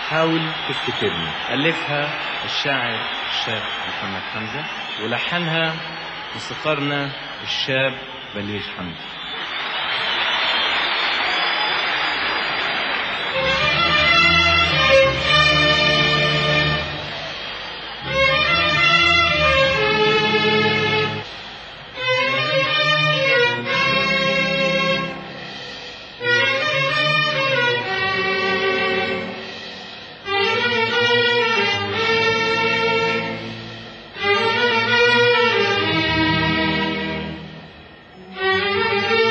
حاول تفتكرني ألفها الشاعر الشاب محمد حمزة ولحنها موسيقارنا الشاب بليغ حمدي Thank you.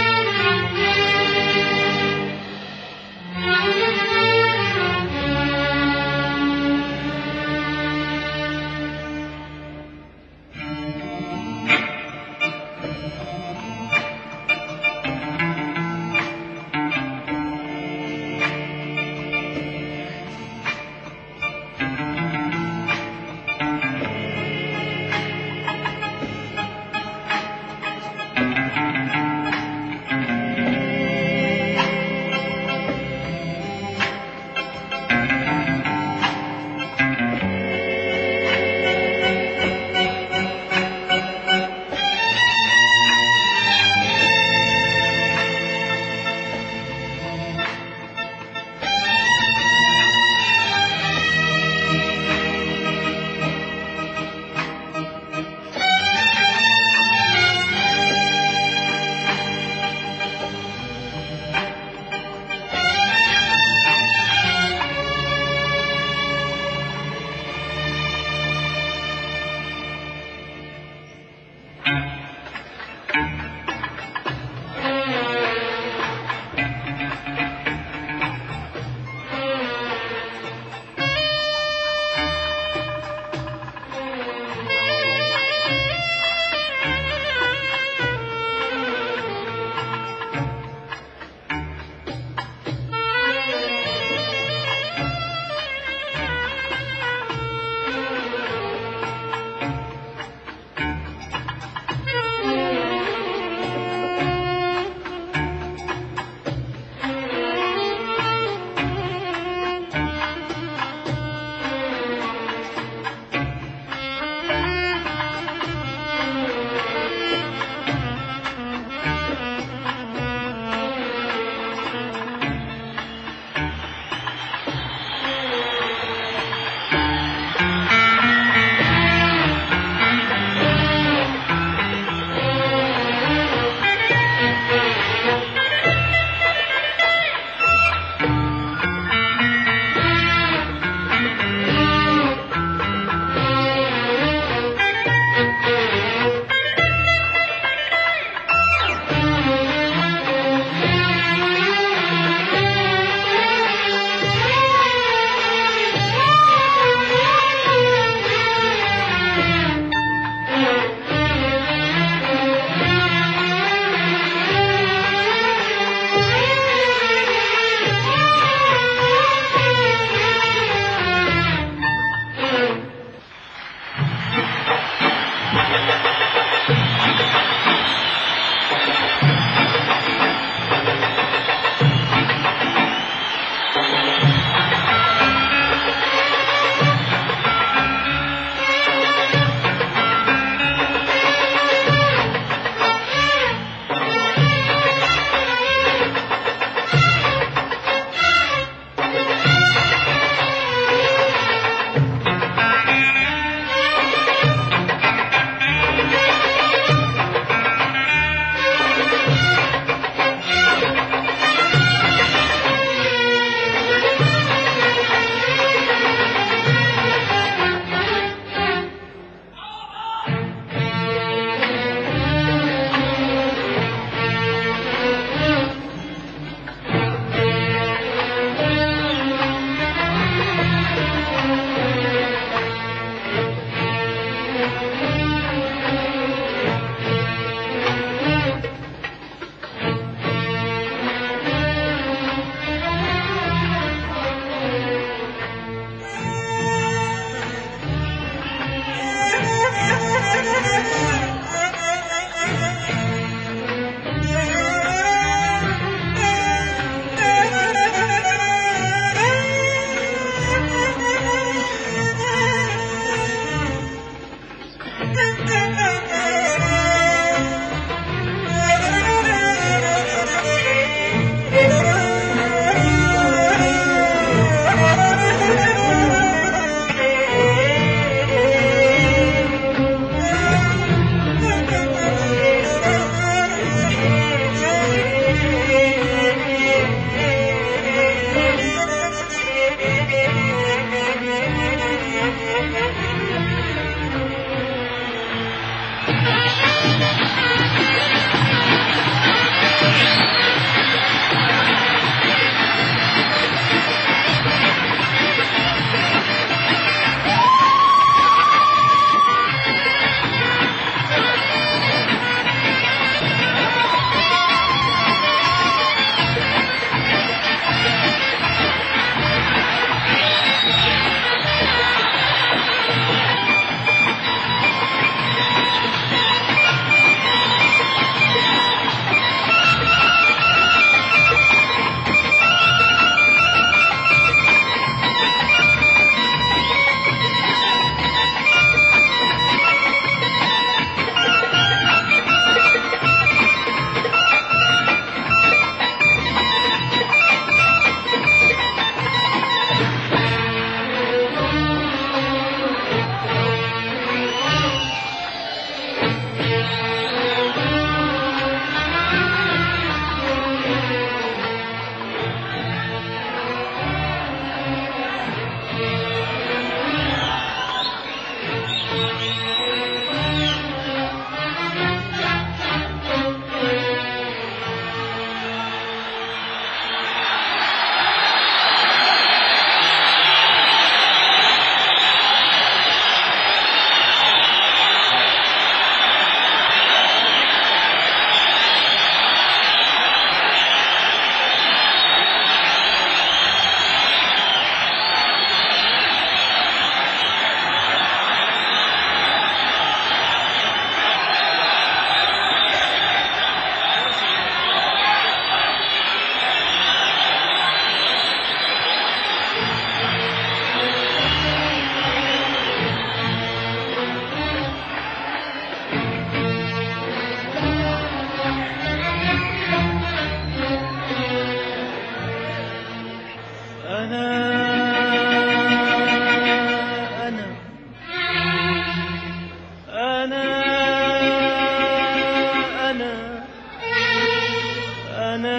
أنا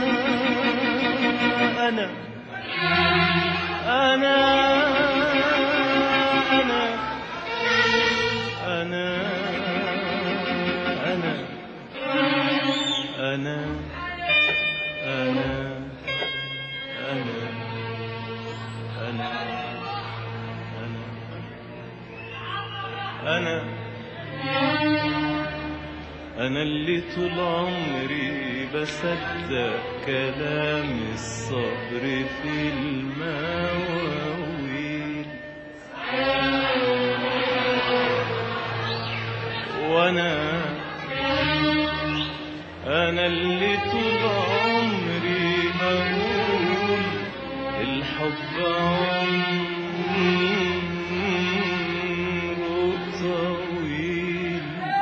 أنا أنا أنا أنا أنا أنا أنا أنا أنا أنا أنا أنا اللي طول عمري بصدق كلام الصبر في المواويل وأنا أنا اللي طول عمري بقول الحب عمره طويل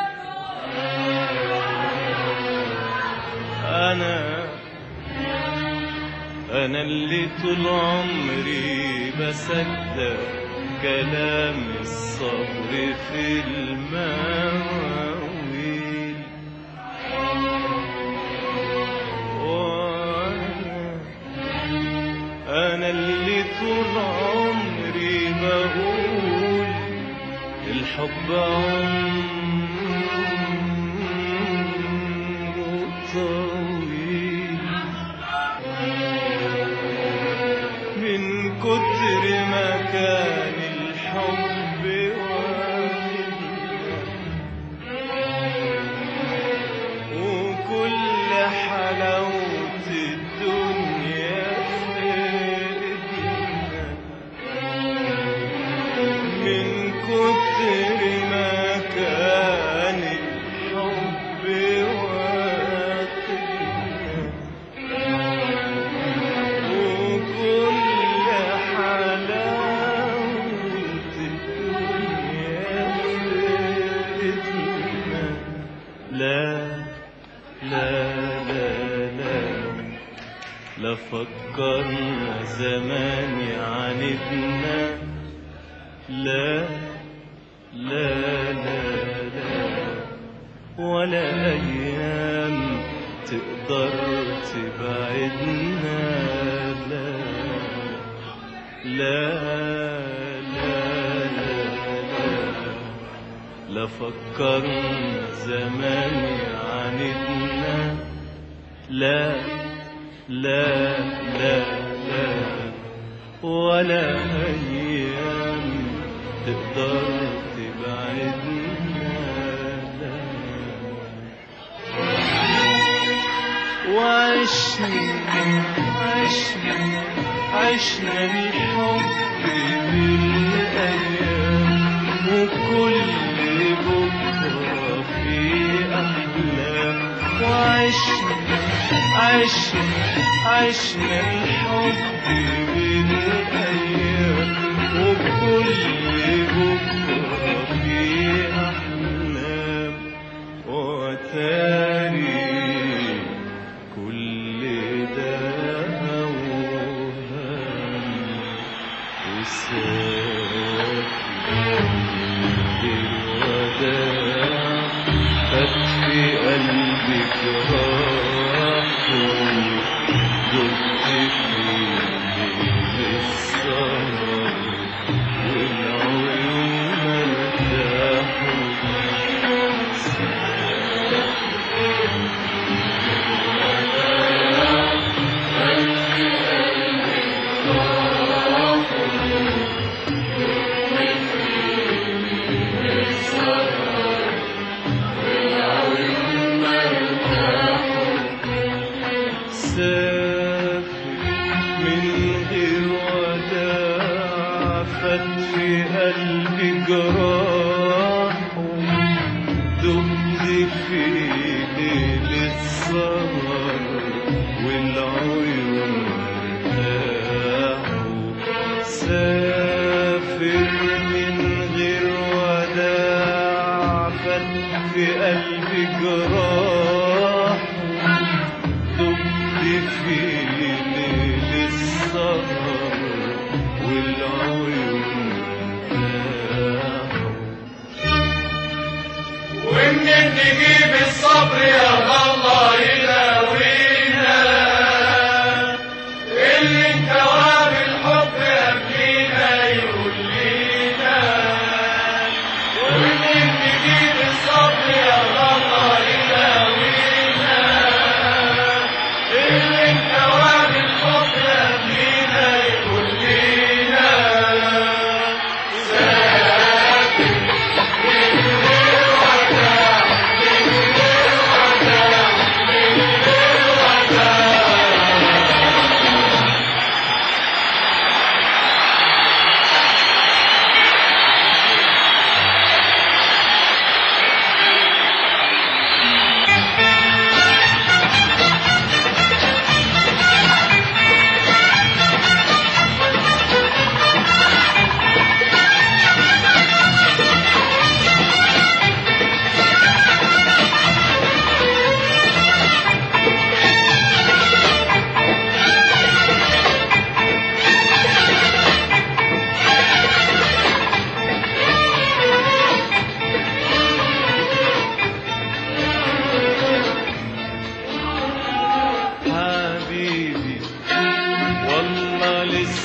أنا أنا اللي طول عمري بصدق كلام الصبر في المواويل وأنا أنا اللي طول عمري بقول الحب عمره طويل من كتر ما كان الحب واخدنا وكل حلاوة الدنيا في ايدنا من كتر ما كان الحب واخدنا وكل حلاوة الدنيا في ايدنا لا لا لا لا لا فكرنا زمان يعاندنا لا لا لا لا ولا أيام تقدر تبعدنا لا لا لا لا لا لا فكرنا زمان يعاندنا لا لا لا لا ولا أيام تقدر تبعدنا لا وعشنا عشنا عشنا الحب بالأيام وكل بكرة في أحلام وعشنا عشنا عشنا الحب بالأيام وكل بكرة في أحلام وتاري كل ده أوهام وسافر الوداع خد في قلبي جراح دقت في ليل السهر والعيون ارتاحوا سافر من غير وداع فات في قلبي جراح دمت في ليل السهر والعيون ارتاحوا سافر من غير وداع فات في قلبي جراح دمت في ليل السهر والعيون ارتاحوا ومنين نجيب الصبر يا الله يداوينا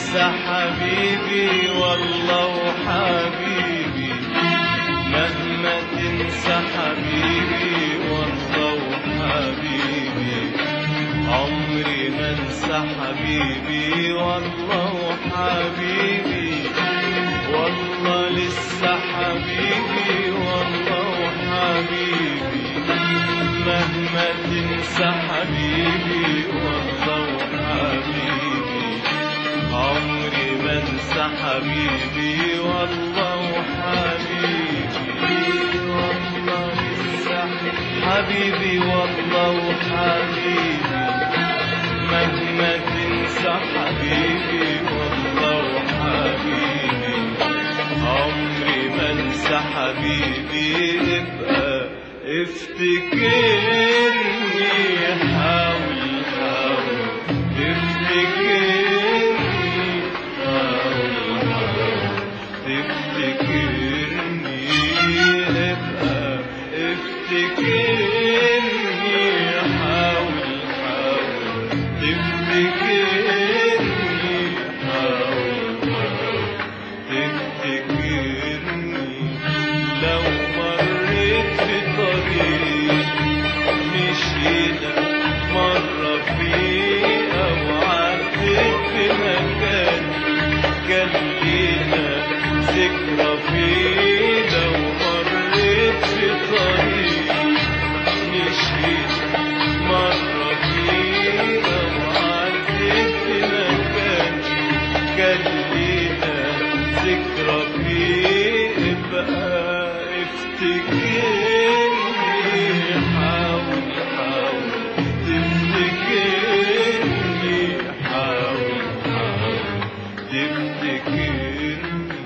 انسى حبيبي والله وحبيبي مهما تنسى حبيبي والله وحبيبي عمري ما انسى حبيبي والله وحبيبي والله لسه حبيبي والله وحبيبي مهما تنسى حبيبي والله وحبيبي عمري ما انسى حبيبي والله وحبيبي والله لسه حبيبي والله وحبيبي مهما تنسى حبيبي والله وحبيبي عمري ما انسى حبيبي ابقى افتكرني حاول حاول تفتكرني حاول حاول تفتكرني ابقى افتكرني حاول حاول تفتكرني حاول حاول تفتكرني لو مريت في طريق مشينا مرة فيه أو عديت في مكان كان لينا ذكرى فيه لو مريت في طريق مشينا مرة فيه أو عديت في مكان كان لينا ذكرى فيه ابقى افتكرني حاول حاول تفتكرني حاول حاول تفتكرني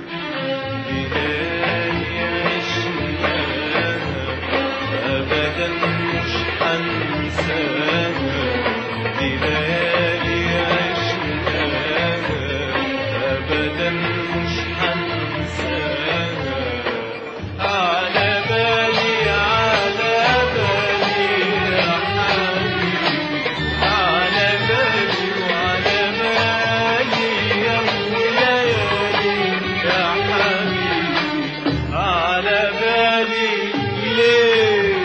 ليالي عشناها أبدا مش هنساها دي ليالي عشناها أبدا مش هنساها على بالي على بالي يا حبيبي على بالي وعلى بالي يا ليالي يا حبيبي على بالي ليل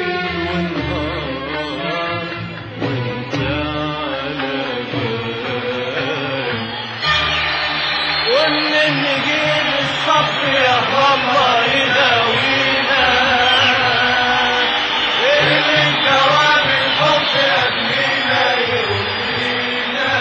ونهار وانت على بالي وان نجيب الصبر يا الله يداوينا اللي كرام الحب يبنينا يرضينا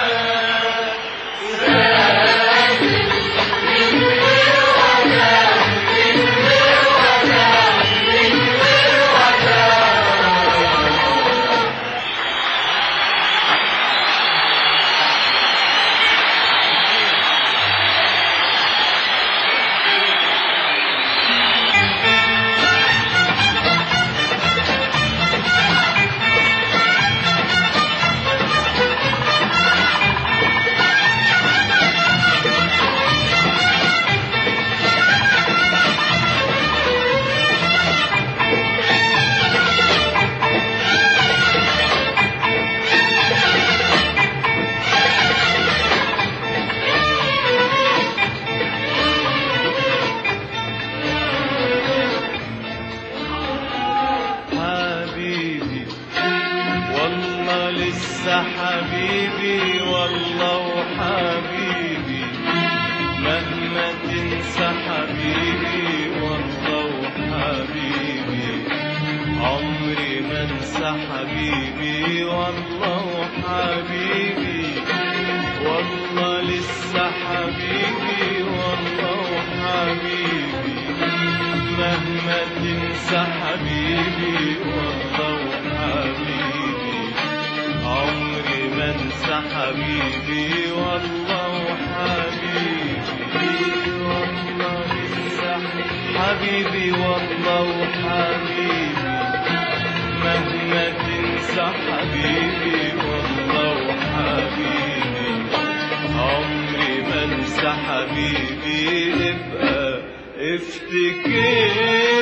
حبيبي والله لسه حبيبي والله وحبيبي مهما تنسى حبيبي والله وحبيبي عمري ما انسى حبيبي والله وحبيبي والله لسه حبيبي والله وحبيبي مهما تنسى حبيبي والله وحبيبي عمري ما انسى حبيبي والله وحبيبي والله لسه حبيبي والله وحبيبي مهما تنسى حبيبي والله وحبيبي عمري ما انسى حبيبي ابقى افتكرني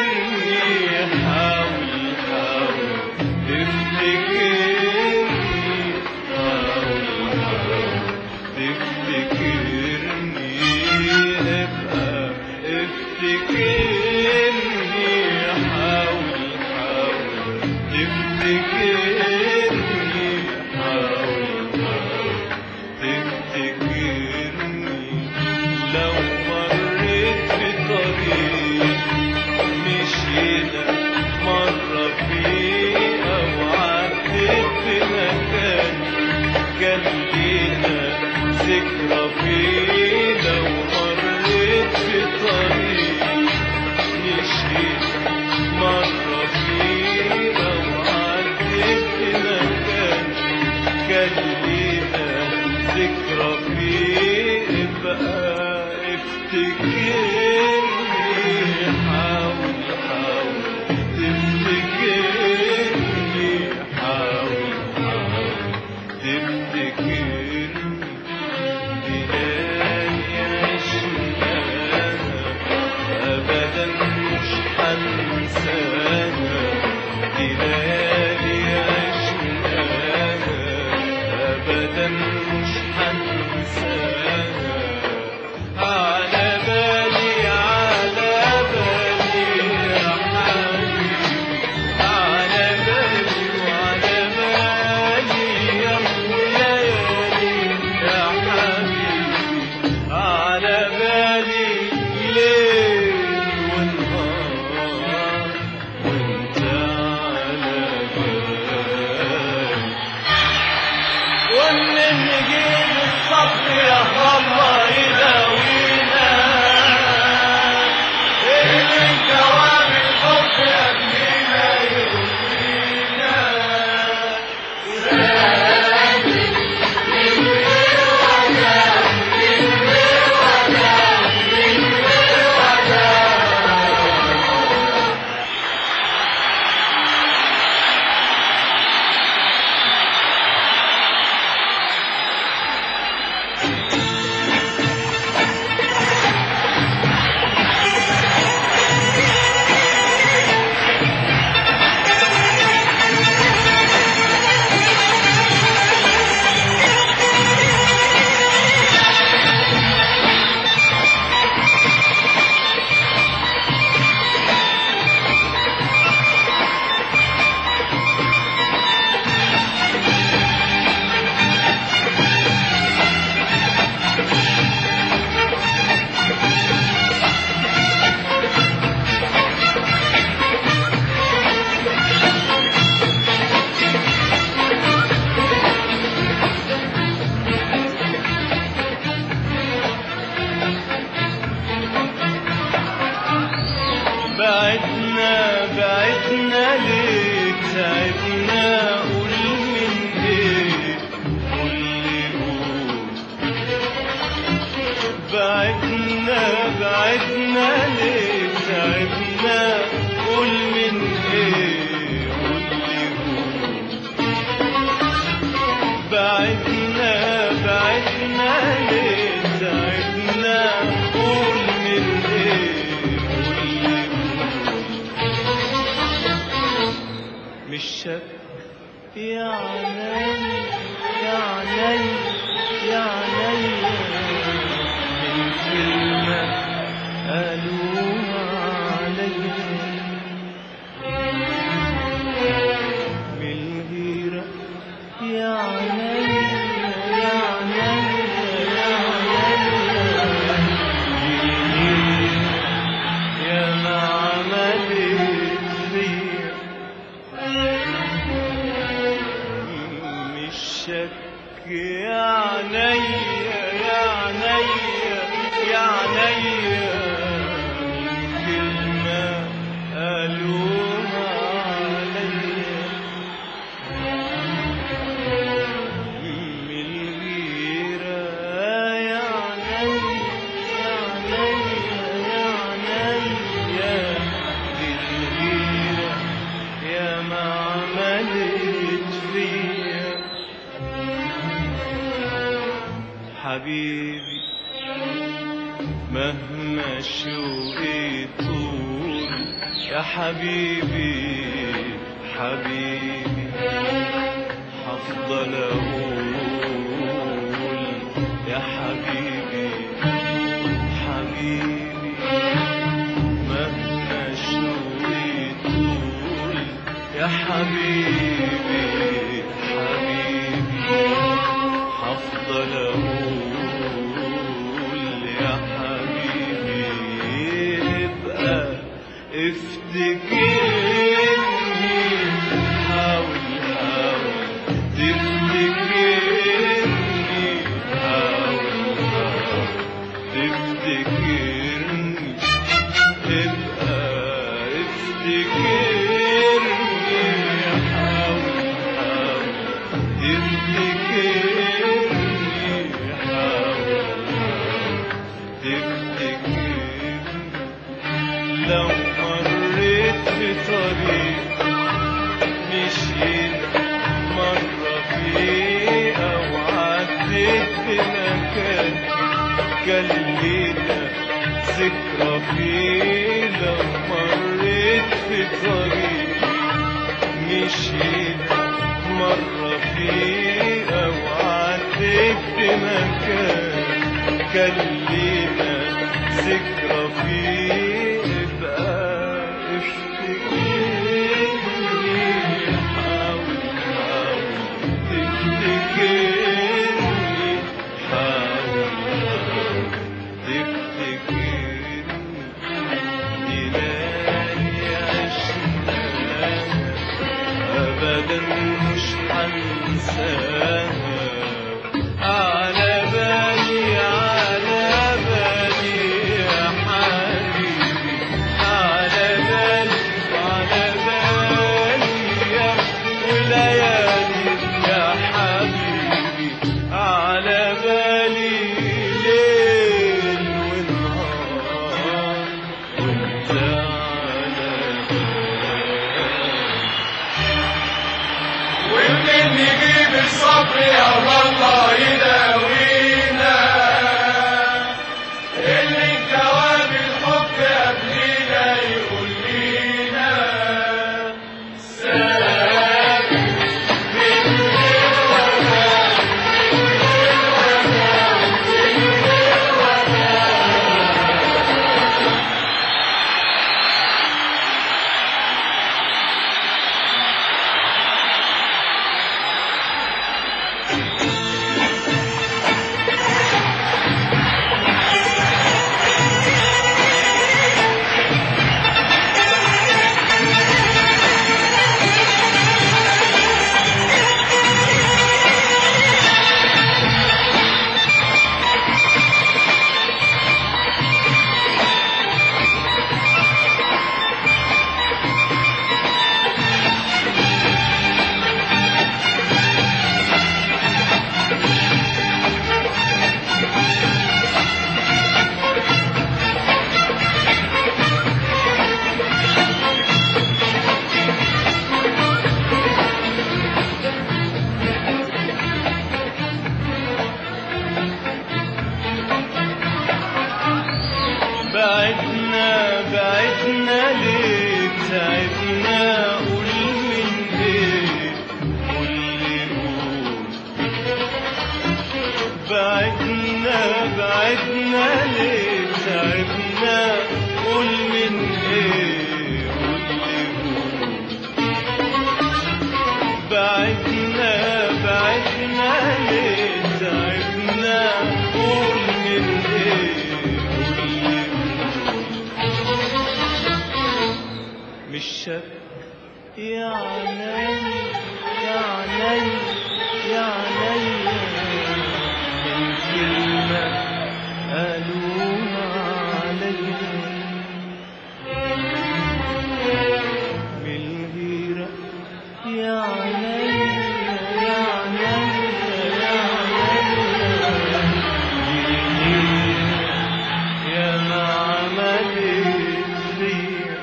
حاول حاول افتكرني حاول حاول تفتكرني ذكرى فيه لو مريت في طريق مشيت مرة فيه لو عديت في مكان كان لينا ذكرى فيه بقى افتكرني حاول حاول تفتكرني حاول حاول تفتكرني ليالي عشناها أبدا مش هنساها دي ليالي عشناها أبدا مش هنساها على بالي على بالي يا حبيبي على بالي وعلى بالي يا ليالي يا حبيبي على بالي ليل ونهار وانت على بالي ومن نجيب الصبر يا الله يداوينا اللي دوام الحب قبلنا يرضينا بعدنا بعدنا ليه تعبنا قول من ايه قول لي قول بعدنا بعدنا ليه تعبنا قول من ايه قول لي قول بعدنا بعدنا ليه تعبنا قول من ايه قول لي قول مش شك يا عيني يا عيني يا عيني من كلمة قالوها عليا من الغيرة يا عيني يا عيني يا عيني يا ما عملت فيا مش شك يا عينيا يا عينيا يا عينيا كلمة قالوها عليا من الغيرة يا عينيا يا عينيا يا عينيا الغيرة يا ما عملت فيا حبيبي مهما شوقي طول يا حبيبي حبيبي هفضل اقول يا حبيبي حبيبي مهما شوقي طول يا حبيبي حبيبي هفضل اقول يا حبيبي ابقى افتكرني حاول حاول تفتكرني حاول كان لينا ذكرى فيه لو مريت في طريقي مشينا مرة فيه أو عديت في مكان كان لينا ذكرى فيه بقى افتكرني حاول حاول تفتكرني حاول حاول تفتكرني ليالي عشناها أبدا مش هنساها على بالي على بالي يا حبيبي على بالي على بالي يا وليالي يا حبيبي على بالي ليل ونهار وانت على بالي ومنين نجيب الصبر يا الله يداوينا اللي جواب الحب قبلينا يقول لينا سلام من غير وفاء بعدنا بعدنا ليه تعبنا قول من ايه قول لي قول بعدنا بعدنا ليه تعبنا قول من ايه قول لي قول بعدنا بعدنا ليه تعبنا قول من ايه قول لي قول مش شك يا عيني يا عيني يا عيني من كلمة قالوها عليا من الغيرة يا عيني يا عيني يا عيني يا ما عملت فيا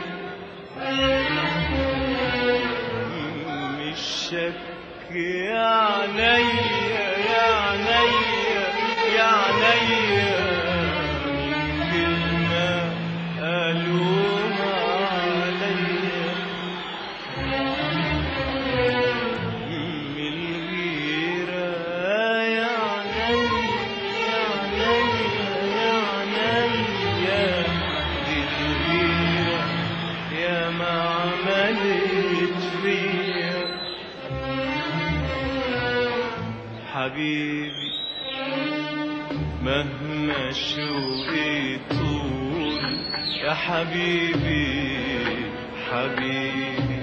مش شك يا عينيا يا عينيا يا عينيا من كلمة قالوها عليا من الغيرة يا عينيا يا عينيا يا عينيا دي الغيرة يا ما عملت فيا حبيبي مهما شوقي طول يا حبيبي حبيبي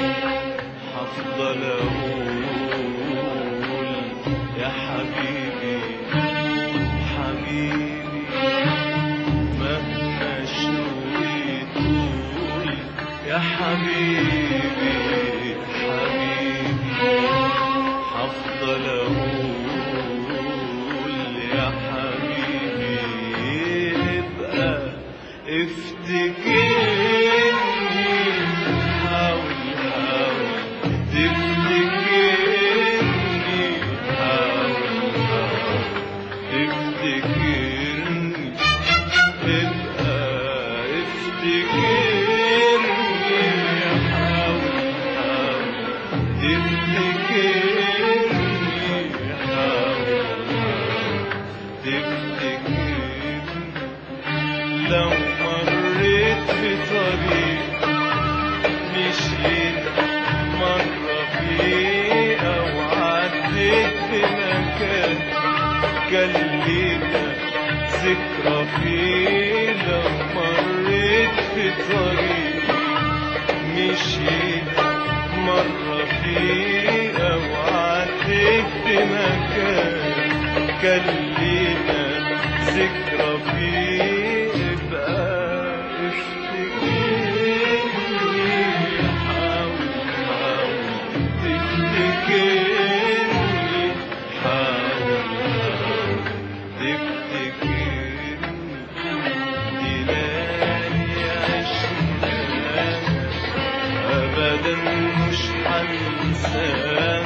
هفضل اقول يا حبيبي حبيبي مهما شوقي طول يا حبيبي حبيبي هفضل اقول يا حبيبي ابقى افتكرني حاول حاول تفتكرني حاول حاول تفتكرني مكان كان لينا ذكرى فيه لو مريت في طريق مشيت مرة فيه أو عديت في مكان كان لينا ذكرى فيه بقى افتكرني حاول حاول تفتكرني حاول حاول تفتكرني دي ليالي عشناها أبدا مش هنساها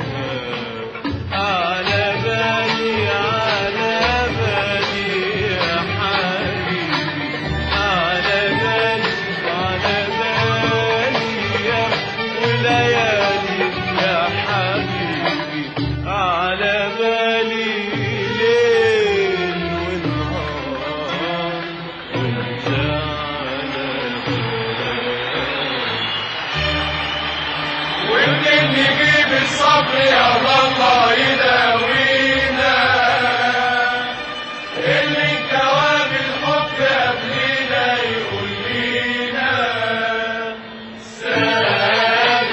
على بالي على بالي يا حبيبي على بالي على بالي يا وليالي يا حبيبي على بالي ليل ونهار وانت على بالي ومنين نجيب الصبر يا الله يداوينا اللي جواب الحب قبلنا يقول لينا سلام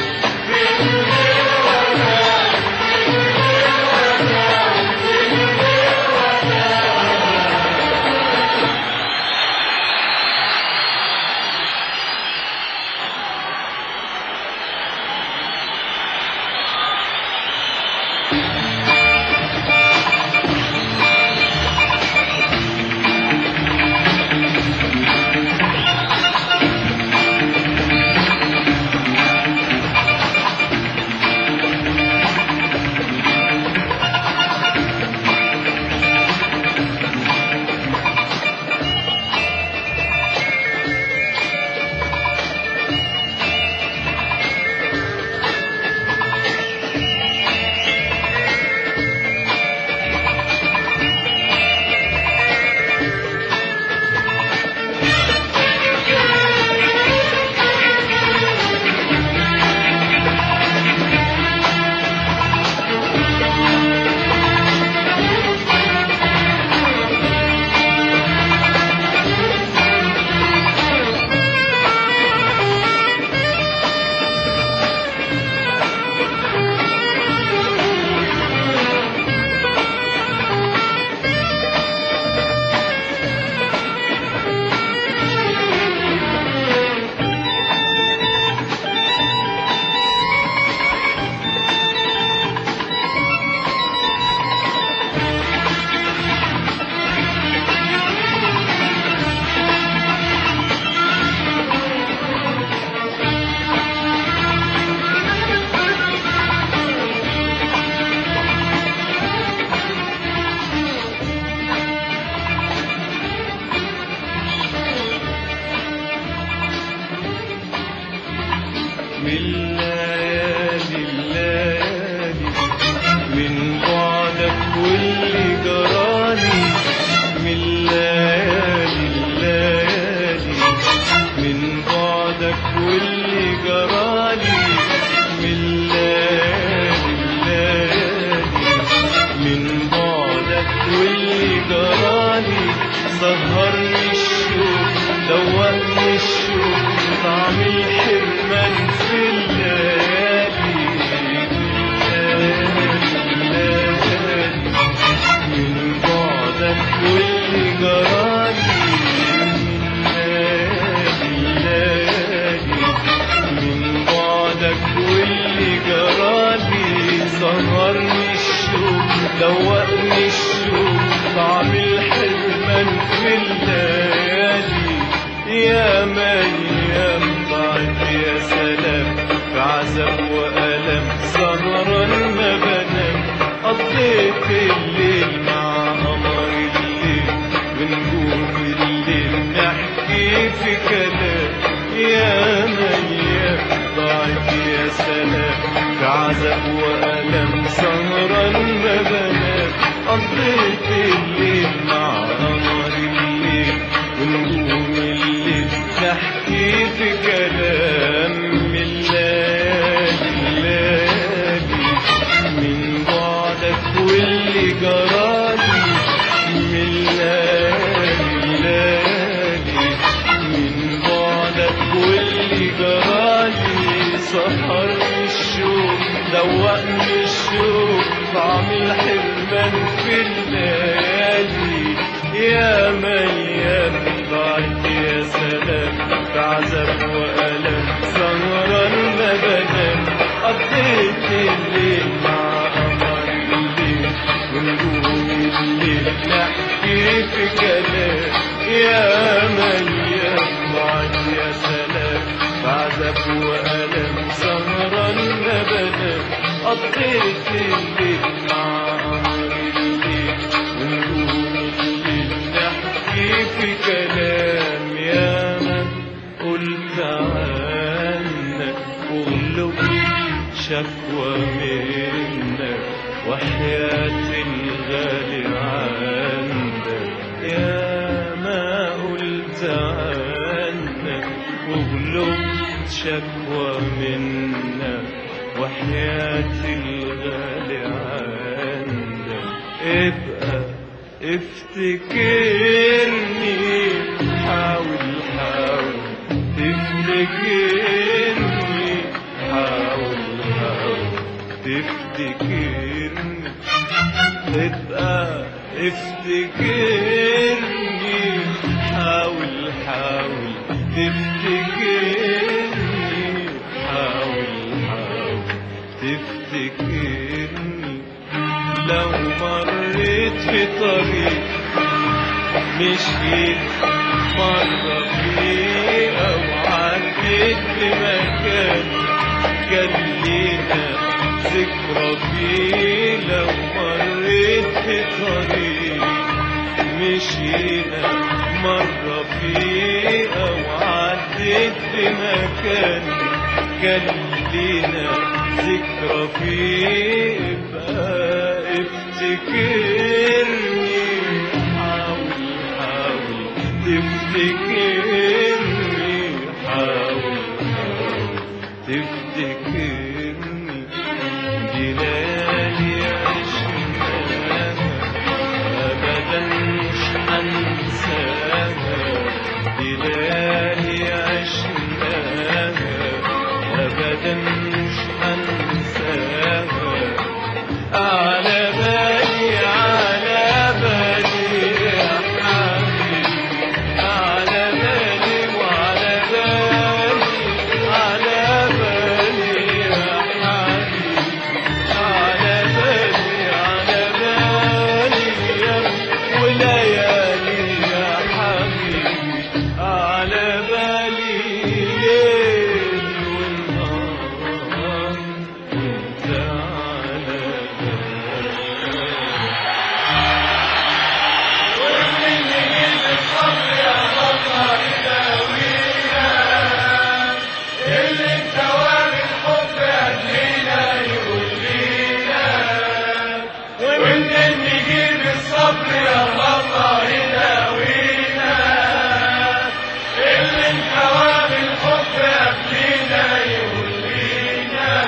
من ليالي الليالي من بعدك واللي جرالي من ليالي الليالي من بعدك واللي جرالي من ليالي الليالي من بعدك واللي جرالي سهرني الشوق دوقني الشوق طعم الحرمان في الليالي الليالي من بعدك واللي جرالي من الليالي من بعدك واللي جرالي سهرني الشوق دوقني الشوق طعم الحرمان في الليالي يا ميام ضاعت يا سلام في عذاب وألم سهران ما بنام قضيت الليل مع قمر الليل ونجوم الليل نحكي في كلام يا ميام ضاعت يا سلام في عذاب وألم سهران ما بنام قضيت الليل مع قمر الليل ونجوم الليل نحكي في كلام من الليالي الليالي من بعدك واللي جرالي من ليالي ليالي من بعدك واللي جرالي سهرني الشوق دوقني الشوق طعم الحرمان في الليالي يا ميام ضاعت يا سلام في عذاب وألم سهران ما بنام قضيت الليل مع قمر الليل ونجوم الليل نحكي في كلام يا ميام ضاعت يا سلام في عذاب وألم سهران ما بنام قضيت الليل مع قمر الليل ونجوم الليل نحكي في كلام يا من قلت عنك واغلب شكوى منك وحياة الغالي عندك يا ما قلت عنك واغلب شكوى منك وحياة الغالي عندك ابقى افتكرني حاول حاول تفتكرني حاول حاول تفتكرني ابقى افتكرني حاول حاول تفتكرني حاول حاول تفتكرني لو مريت في طريق مشيت مرة فيه أو عديت بمكان كان لينا ذكرى فيه لو مريت في طريق مشينا مرة فيه أو عديت بمكان كان لينا ذكرى فيه بقى افتكرني حاول حاول تفتكرني حاول حاول تفتكرني دي ليالي عشناها أبدا مش هنساها دي ليالي عشناها أبدا مش هنساها على بالي على بالي يا حبيبي على بالي وعلى بالي على بالي يا حبيبي على بالي على بالي يا وليالي يا حبيبي على بالي ليل ونهار وانت على بالي اللي الدوام الحب أهلنا يقول لينا ومنين نجيب الصبر يا الله يداوينا اللي الدوام الحب أهلنا يقول لينا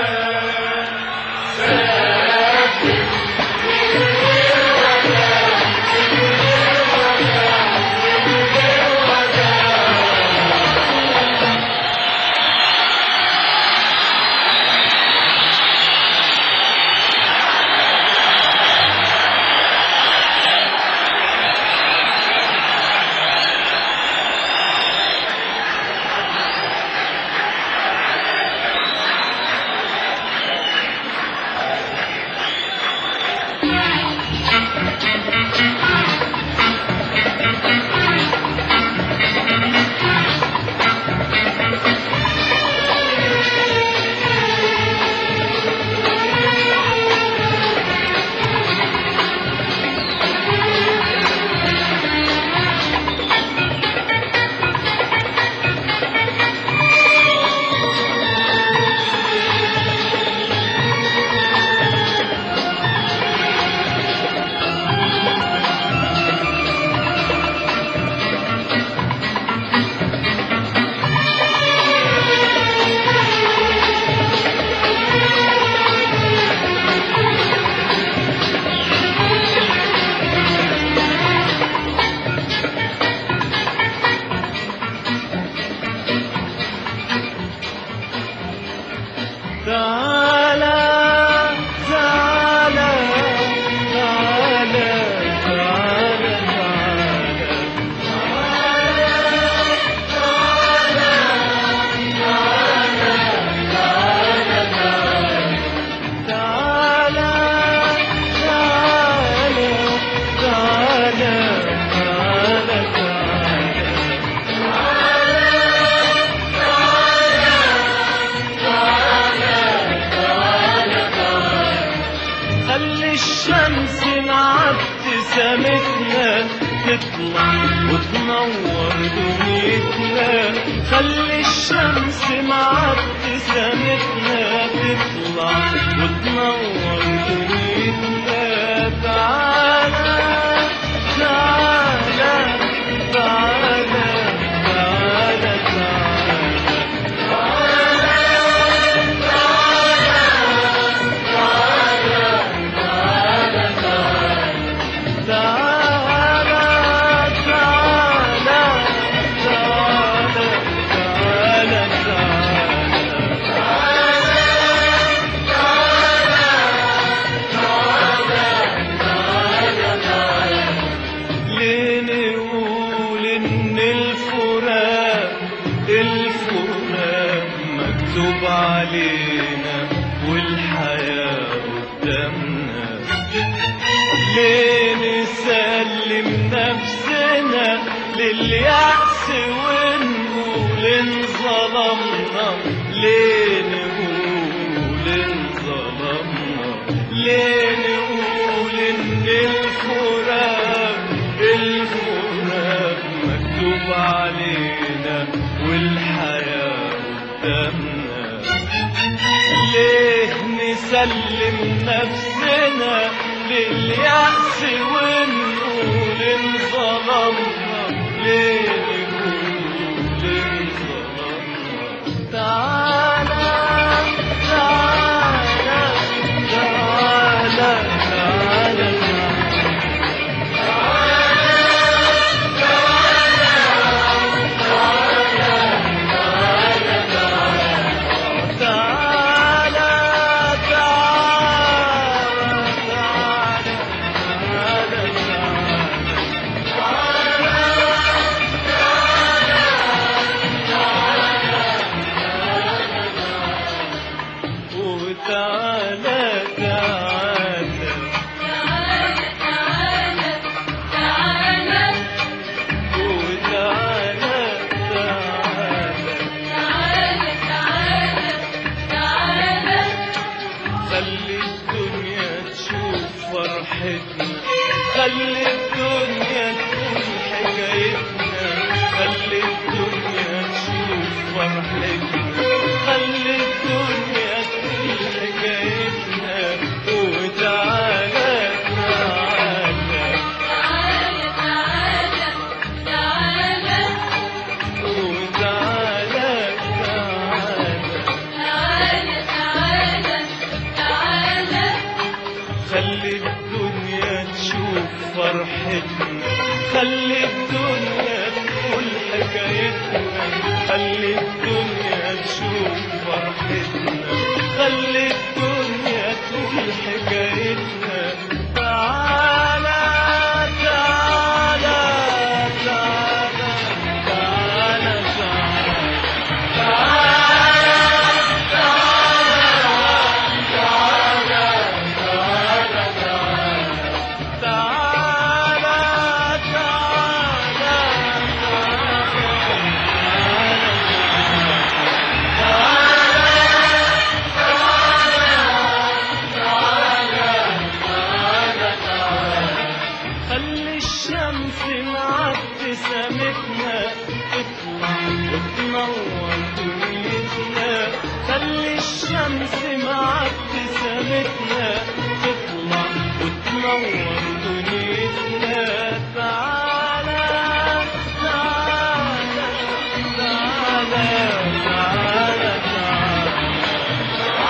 مع ابتسامتنا تطلع وتنور دنيتنا خلي الشمس مع ابتسامتنا تطلع وتنور دنيتنا تعالى تعالى تعالى تعالى تعالى تعالى تعالى تعالى تعالى تعالى ليه نقول ان الفراق الفراق مكتوب علينا والحياة قدامنا ليه نسلم نفسنا لليأس ونقول انظلمنا ليه نقول انظلمنا ليه نقول ان الفراق الفراق مكتوب علينا والحياة قدامنا ليه نسلم نفسنا لليأس ونقول انظلمنا ليه نقول انظلمنا تعالى تعالى تعالى تعالى تعالى تعالى تعالى تعالى وتعالى تعالى وتعالى تعالى خلي الدنيا تشوف فرحتنا خلي الدنيا تقول حكايتنا خلي الدنيا تشوف فرحتنا خلي الدنيا تقول حكايتنا وتعالى تعالى وتعالى تعالى خلي الدنيا تشوف فرحتنا خلي الدنيا تقول حكايتنا خلي الدنيا تشوف فرحتنا خلي الدنيا تقول حكايتنا تعالى تعالى تعالى تعالى تعالى تعالى خلي الشمس مع ابتسامتنا تطلع وتنور دنيتنا خلي الشمس مع ابتسامتنا تطلع وتنور دنيتنا تعالى تعالى تعالى تعالى تعالى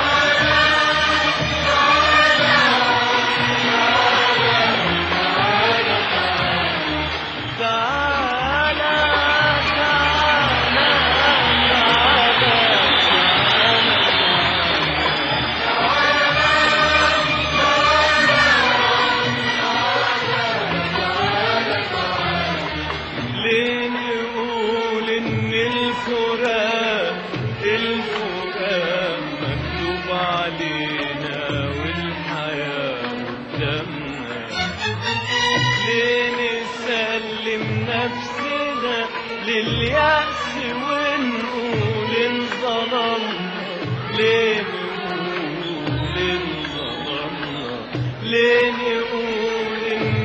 تعالى تعالى ليه نقول ان الفراق الفراق مكتوب علينا والحياة قدامنا ليه نسلم نفسنا لليأس ونقول انظلمنا ليه نقول انظلمنا ليه نقول ان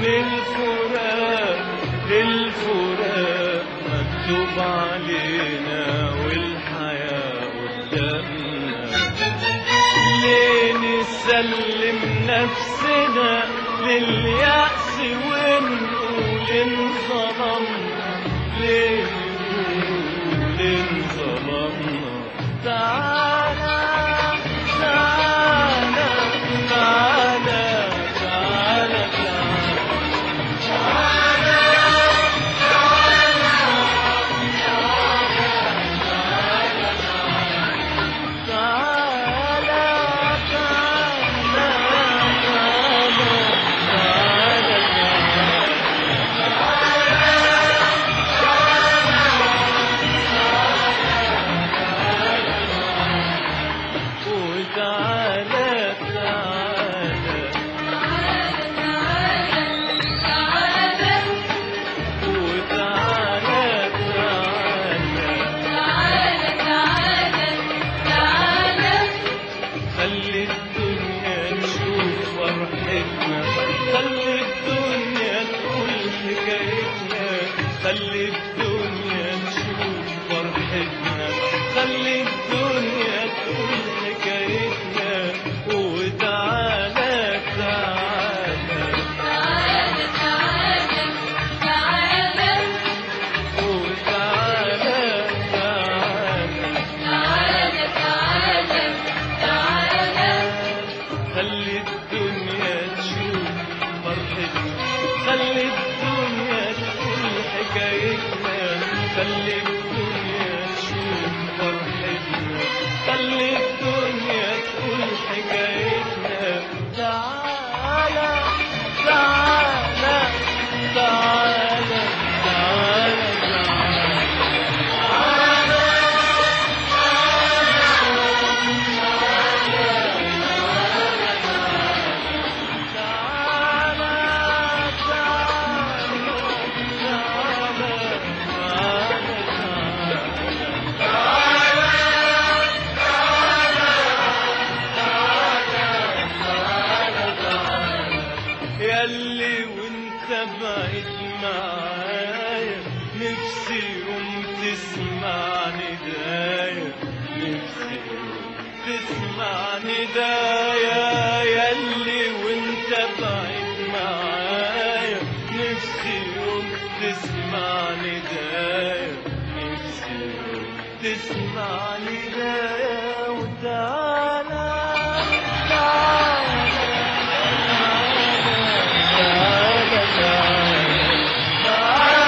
نفسنا لليأس ونقول انظلمنا ليه نقول انظلمنا تعالى تعالى تعالى تعالى تعالى تعالى تعالى تعالى تعالى وتعالى تعالى وتعالى تعالى خلي الدنيا نشوف فرحتنا خلي الدنيا تقول حكايتنا خلي الدنيا نشوف فرحتنا خلي الدنيا تقول حكايتنا وتعالى تعالى وتعالى تعالى خلي الدنيا تشوف فرحتنا خلي الدنيا تقول حكايتنا خلي الدنيا تشوف فرحتنا خلي الدنيا تقول حكايتنا تعالى تعالى تعالى تعالى تعالى ياللي وانت بعيد معايا نفسي يوم تسمع ندايا نفسي يوم تسمع ندايا ياللي وانت بعيد معايا نفسي يوم تسمع ندايا نفسي يوم تسمع ندايا وتعالى تعالى تعالى تعالى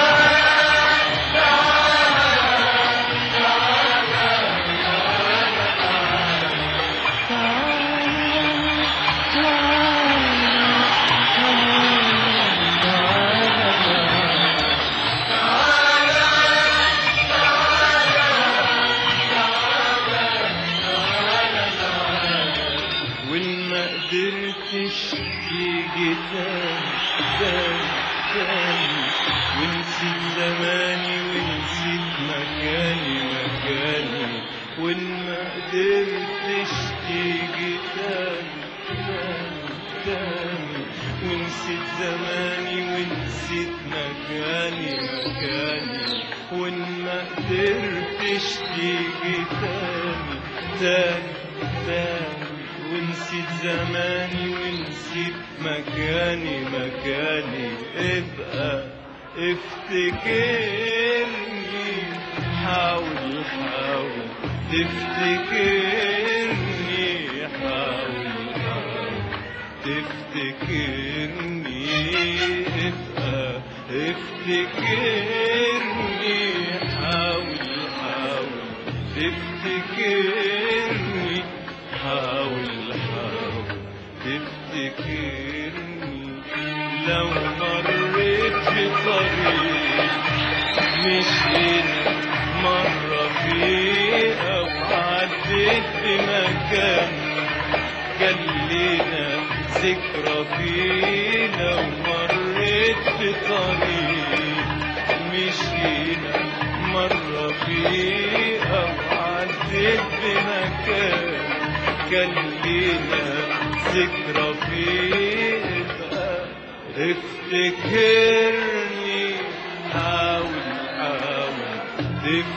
وإن ما قدرتش تيجي تاني تاني تاني ونسيت زماني ونسيت مكاني مكاني وإن ما قدرتش تيجي تاني تاني تاني ونسيت زماني ونسيت مكاني مكاني وإن ما قدرتش تيجي تاني تاني تاني ونسيت زماني ونسيت مكاني مكاني ابقى افتكرني حاول حاول تفتكرني حاول حاول تفتكرني ابقى افتكرني حاول حاول تفتكرني حاول حاول تفتكرني لو مريت في طريق مشينا مرة فيه أو عديت بمكان كان لينا ذكرى فيه لو مريت في طريق مشينا مرة فيه أو عديت بمكان كان لينا ذكرى فيه ابقى افتكرني حاول حاول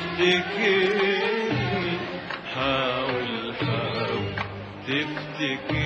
تفتكرني حاول حاول تفتكرني